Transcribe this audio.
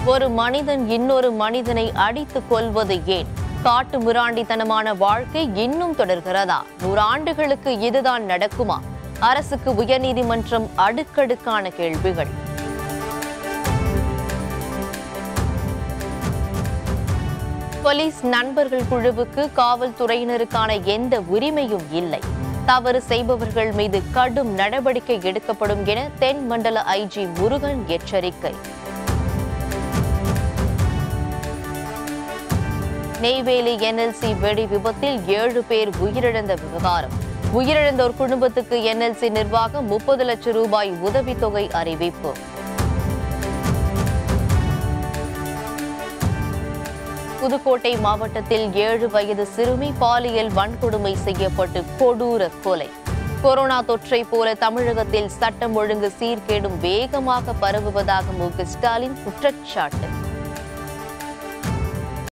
ஒரு மனிதன் இன்னொரு மனிதனை அடித்துக் கொல்வது ஏன் காட்டு மிராண்டித்தனமான வாழ்க்கை இன்னும் தொடர்கிறதா நூறாண்டுகளுக்கு இதுதான் நடக்குமா அரசுக்கு உயர்நீதிமன்றம் அடுக்கடுக்கான கேள்விகள் போலீஸ் நண்பர்கள் குழுவுக்கு காவல்துறையினருக்கான எந்த உரிமையும் இல்லை தவறு செய்பவர்கள் மீது கடும் நடவடிக்கை எடுக்கப்படும் என தென் மண்டல ஐஜி முருகன் எச்சரிக்கை நெய்வேலி என்எல்சி வெடி விபத்தில் ஏழு பேர் உயிரிழந்த விவகாரம் உயிரிழந்தோர் குடும்பத்துக்கு என்எல்சி நிர்வாகம் முப்பது லட்சம் ரூபாய் உதவித்தொகை அறிவிப்பு புதுக்கோட்டை மாவட்டத்தில் ஏழு வயது சிறுமி பாலியல் வன்கொடுமை செய்யப்பட்டு கொடூர கொலை கொரோனா தொற்றை போல தமிழகத்தில் சட்டம் ஒழுங்கு சீர்கேடும் வேகமாக பரவுவதாக மு க ஸ்டாலின் குற்றச்சாட்டு